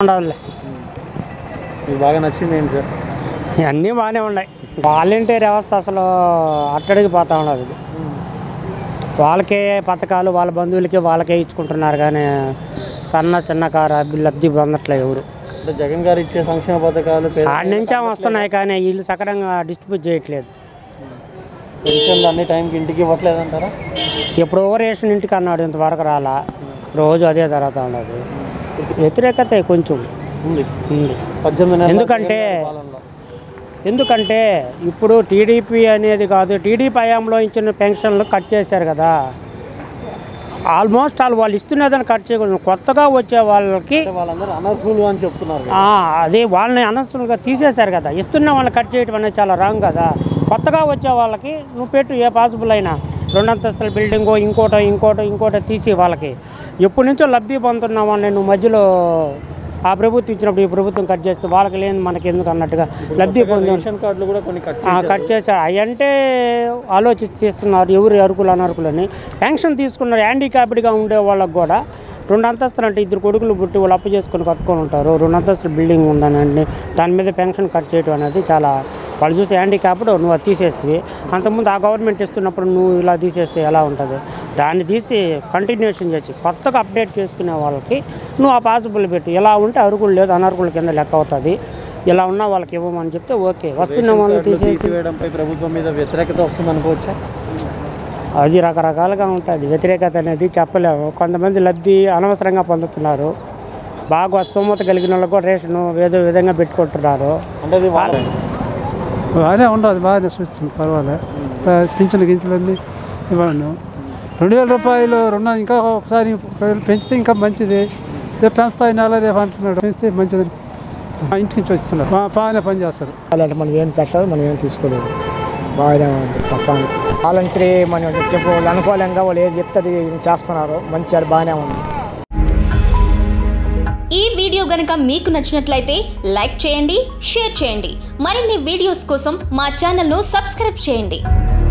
ఉండదులే మీకు బాగా నచ్చింది ఏంటి సార్ ఇవన్నీ బాగానే ఉన్నాయి వాలంటీర్ వ్యవస్థ అసలు అట్టడికి పోతా ఉండదు వాళ్ళకే పథకాలు వాళ్ళ బంధువులకి వాళ్ళకే ఇచ్చుకుంటున్నారు కానీ సన్న చిన్నకారు అభి- లబ్ధి పొందట్లేదు ఎవరు అంటే జగన్ గారు ఇచ్చే సంక్షేమ పథకాలు పేద ఆడ నుంచే వస్తున్నాయి కానీ వీళ్ళు సకరంగా డిస్ట్రిబ్యూట్ చేయట్లేదు పెన్షన్లు అన్ని టైంకి ఇంటికి ఇవ్వట్లేదంటారా ఎప్పుడో రేషన్ ఇంటికి అన్నాడు ఇంతవరకు రాలా రోజు అదే జరుగుతూ ఉండదు వ్యతిరేకత కొంచెం ఉంది ఉంది పద్దెనిమిది నెలల ఎందుకంటే జగన్ గారి పాలనలో. ఎందుకంటే ఇప్పుడు టీడీపీ అనేది కాదు టీడీపీ హయాంలో ఇచ్చిన పెన్షన్లు కట్ చేశారు కదా ఆల్మోస్ట్ వాళ్ళు వాళ్ళు ఇస్తున్నదని కట్ చేయకూడదు కొత్తగా వచ్చే వాళ్ళకి అంటే వాళ్ళందరూ అనర్హులు అని చెప్తున్నారు కదా. ఆ, అదే వాళ్ళని అనవసరంగా తీసేశారు కదా ఇస్తున్న వాళ్ళని కట్ చేయడం అనేది చాలా రాంగ్ కదా కొత్తగా వచ్చే వాళ్ళకి నువ్వు పెట్టు ఏ పాసిబుల్ అయినా రెండు అంతస్తుల బిల్డింగో ఇంకోటో ఇంకోటో ఇంకోటో తీసి వాళ్ళకి ఎప్పటి నుంచో లబ్ధి పొందుతున్న వాళ్ళని నువ్వు మధ్యలో ఆ ప్రభుత్వం ఇచ్చినప్పుడు ఈ ప్రభుత్వం కట్ చేస్తే వాళ్ళకి లేని మనకి ఎందుకు అన్నట్టుగా లబ్ధి పొంది రేషన్ కార్డులు కూడా కొన్ని కట్ ఆ, కట్ చేశారు అవి అంటే ఆలోచించి తీస్తున్నారు ఎవరు అరుకులు అనర్కులని పెన్షన్ తీసుకున్నారు హ్యాండిక్యాప్డ్గా ఉండే వాళ్ళకి కూడా రెండు అంతస్తులు అంటే ఇద్దరు కొడుకులు పుట్టి వాళ్ళు అప్పు చేసుకొని కట్టుకొని ఉంటారు రెండు అంతస్తుల బిల్డింగ్ ఉందని దాని మీద పెన్షన్ కట్ చేయడం అనేది చాలా వాళ్ళు చూస్తే హ్యాండిక్యాప్డ్ నువ్వు అది తీసేస్తే అంతకుముందు ఆ గవర్నమెంట్ ఇస్తున్నప్పుడు నువ్వు ఇలా తీసేస్తే ఎలా ఉంటుంది దాన్ని తీసి కంటిన్యూషన్ చేసి కొత్తగా అప్డేట్ చేసుకునే వాళ్ళకి నువ్వు ఆ పాసిబుల్ పెట్టు ఇలా ఉంటే అరుకులు లేదు అనర్కుల కింద లెక్క అవుతుంది ఇలా ఉన్న వాళ్ళకి ఇవ్వమని చెప్తే ఓకే వస్తున్న వాళ్ళని తీసేసి తీసివేయడంపై ప్రభుత్వం మీద వ్యతిరేకత వస్తుంది అనుకోవచ్చా అది రకరకాలుగా ఉంటుంది వ్యతిరేకత అనేది చెప్పలేము కొంతమంది లబ్ధి అనవసరంగా పొందుతున్నారు బాగా స్తోమత కలిగిన వాళ్ళకు కూడా రేషన్ ఏదో విధంగా పెట్టుకుంటున్నారు అంటే అది వాళ్ళ బాగానే ఉండదు బాగానే చూస్తుంది పర్వాలే త- పింఛన్ గింఛలన్నీ ఇవ్వండి రెండు వేల రూపాయలు రుణం ఇంకా ఒకసారి పెంచితే ఇంకా మంచిది రేపు పెంచుతాయి నెల రేపు అంటున్నాడు పెంచితే మంచిది మా ఇంటి నుంచి వస్తున్నారు బా- బాగానే పని చేస్తారు అలాంటి మనం ఏం పెట్టదు మనం ఏం తీసుకోలేదు బాగానే ఉంది ప్రస్తుతానికి వాలంటరీ మనం చెప్పు వాళ్ళు అనుకూలంగా వాళ్ళు ఏది చెప్తే అది చేస్తున్నారు మంచి అది బాగానే ఉంది ఈ వీడియో గనక మీకు నచ్చినట్లయితే లైక్ చేయండి షేర్ చేయండి మరిన్ని వీడియోస్ కోసం మా ఛానల్ను సబ్స్క్రైబ్ చేయండి